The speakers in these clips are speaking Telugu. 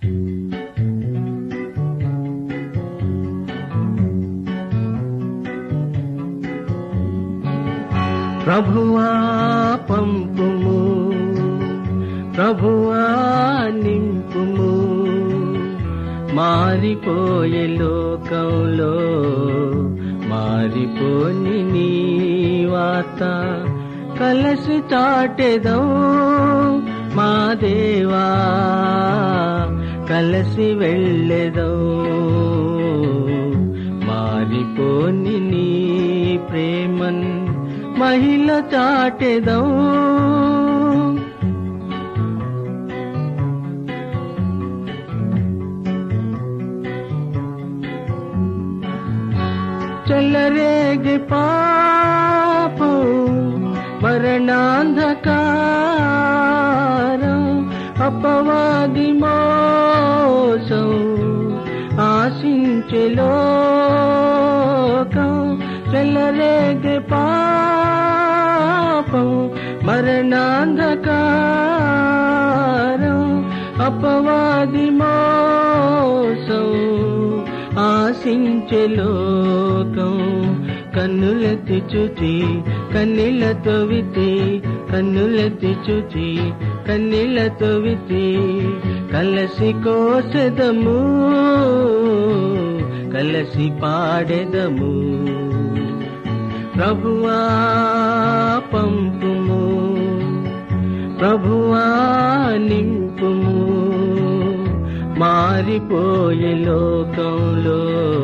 ప్రభువా పంపుము ప్రభువా నింపుము మారిపోయే లోకంలో మారిపోని నీ వార్త కలసి చాటెదం మా దేవా కలసి వెళ్ళెదం మారిపోని నీ ప్రేమన్ మహిళ చాటెదం చల్లరేగి పాపం మరణాంధకారం అపవాది మోసం ఆశించే లోకం చల్లరేగి పాపం మరణాంధకారం అపవాది మోసం ఆశించే లోకం కన్నులెత్తి చూచి కన్నీళ్లతో వితి కన్నులెత్తి చూచి కన్నీళ్లతో వితి కలసి కోసెదము కలసి పాడెదము ప్రభువా పంపుము ప్రభువా నింపుము మారిపోయే లోకంలో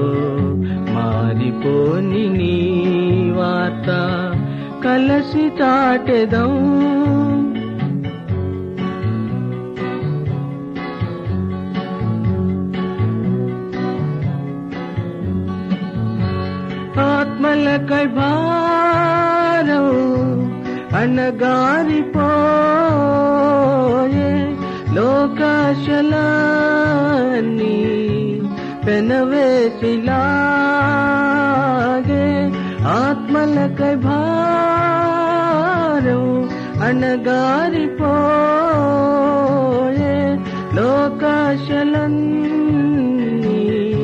మారిపోని నీ వార్త కలసి చాటెదం ఆత్మలకై భారం అనగారిపోయే లోకాశలాన్ని పెనవేసిలాగే ఆత్మలకై భారం అనగారిపోయే లోకాశలన్నీ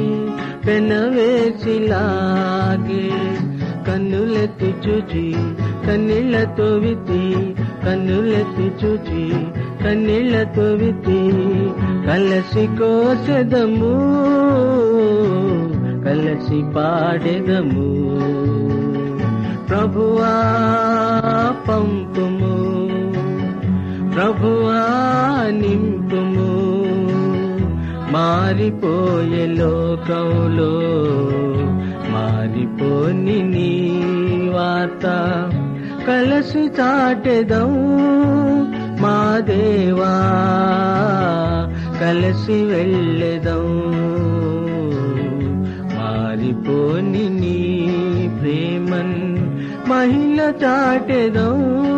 పెనవేసిలాగే కన్నులెత్తి చూచి కన్నీళ్లతో వితి కన్నులెత్తి చూచి కన్నీళ్లతో వితి కలసి కోసెదము కలసి పాడెదము ప్రభువా పంపుము ప్రభువా నింపుము మారిపోయే లోకంలో మారిపోని నీ వార్త కలసి చాటెదం మా దేవా కలసి వెళ్ళెదం మారిపోని నీ ప్రేమన్ మహిళ చాటెదం